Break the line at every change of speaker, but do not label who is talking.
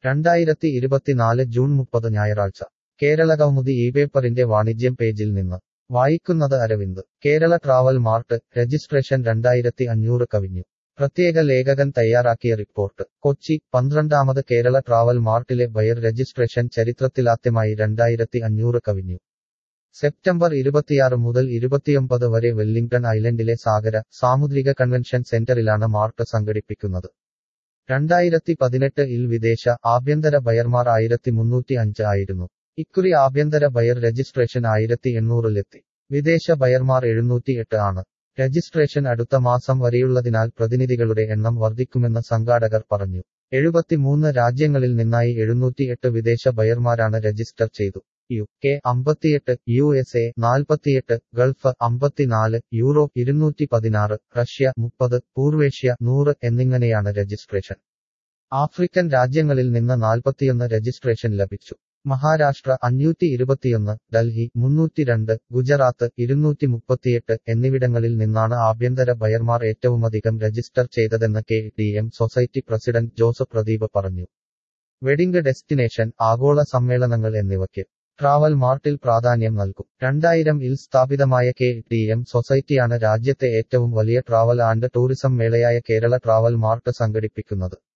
രണ്ടായിരത്തി ഇരുപത്തിനാല് ജൂൺ മുപ്പത് ഞായറാഴ്ച കേരള കൗമുദി ഈ പേപ്പറിന്റെ വാണിജ്യം പേജിൽ നിന്ന് വായിക്കുന്നത് Aravind Kerala travel mart registration രണ്ടായിരത്തി അഞ്ഞൂറ് കവിഞ്ഞു പ്രത്യേക ലേഖകൻ തയ്യാറാക്കിയ റിപ്പോർട്ട് കൊച്ചി പന്ത്രണ്ടാമത് കേരള ട്രാവൽ മാർട്ടിലെ ബയർ രജിസ്ട്രേഷൻ ചരിത്രത്തിലാദ്യമായി രണ്ടായിരത്തി അഞ്ഞൂറ് കവിഞ്ഞു സെപ്റ്റംബർ ഇരുപത്തിയാറ് മുതൽ ഇരുപത്തിയൊമ്പത് വരെ വെല്ലിംഗ്ടൺ ഐലൻഡിലെ സാഗര സാമുദ്രിക കൺവെൻഷൻ സെന്ററിലാണ് മാർട്ട് സംഘടിപ്പിക്കുന്നത് രണ്ടായിരത്തി പതിനെട്ട് ഇൽ വിദേശ ആഭ്യന്തര ബയർമാർ ആയിരത്തി മുന്നൂറ്റി അഞ്ച് ആയിരുന്നു ഇക്കുറി ആഭ്യന്തര ബയർ രജിസ്ട്രേഷൻ ആയിരത്തി എണ്ണൂറിലെത്തി വിദേശ ബയർമാർ എഴുന്നൂറ്റി എട്ട് ആണ് രജിസ്ട്രേഷൻ അടുത്ത മാസം വരെയുള്ളതിനാൽ പ്രതിനിധികളുടെ എണ്ണം വർദ്ധിക്കുമെന്ന് സംഘാടകർ പറഞ്ഞു എഴുപത്തിമൂന്ന് രാജ്യങ്ങളിൽ നിന്നായി എഴുന്നൂറ്റിയെട്ട് വിദേശ ബയർമാരാണ് രജിസ്റ്റർ ചെയ്തു യു കെ അമ്പത്തിയെട്ട് യു എസ് എ നാൽപ്പത്തിയെട്ട് ഗൾഫ് അമ്പത്തിനാല് യൂറോപ്പ് ഇരുന്നൂറ്റി പതിനാറ് റഷ്യ മുപ്പത് പൂർവേഷ്യ നൂറ് എന്നിങ്ങനെയാണ് രജിസ്ട്രേഷൻ ആഫ്രിക്കൻ രാജ്യങ്ങളിൽ നിന്ന് നാൽപ്പത്തിയൊന്ന് രജിസ്ട്രേഷൻ ലഭിച്ചു മഹാരാഷ്ട്ര അഞ്ഞൂറ്റി ഇരുപത്തിയൊന്ന് ഡൽഹി മുന്നൂറ്റിരണ്ട് ഗുജറാത്ത് ഇരുന്നൂറ്റി മുപ്പത്തിയെട്ട് എന്നിവിടങ്ങളിൽ നിന്നാണ് ആഭ്യന്തര ബയർമാർ ഏറ്റവുമധികം രജിസ്റ്റർ ചെയ്തതെന്ന് K D M society president Joseph Pradeep പറഞ്ഞു വെഡിംഗ് ഡെസ്റ്റിനേഷൻ ആഗോള സമ്മേളനങ്ങൾ എന്നിവയ്ക്ക് ട്രാവൽ മാർട്ടിൽ പ്രാധാന്യം നൽകും രണ്ടായിരം ഇൽ സ്ഥാപിതമായ കെ ടി എം സൊസൈറ്റിയാണ് രാജ്യത്തെ ഏറ്റവും വലിയ ട്രാവൽ ആൻഡ് ടൂറിസം മേളയായ കേരള ട്രാവൽ മാർട്ട് സംഘടിപ്പിക്കുന്നത്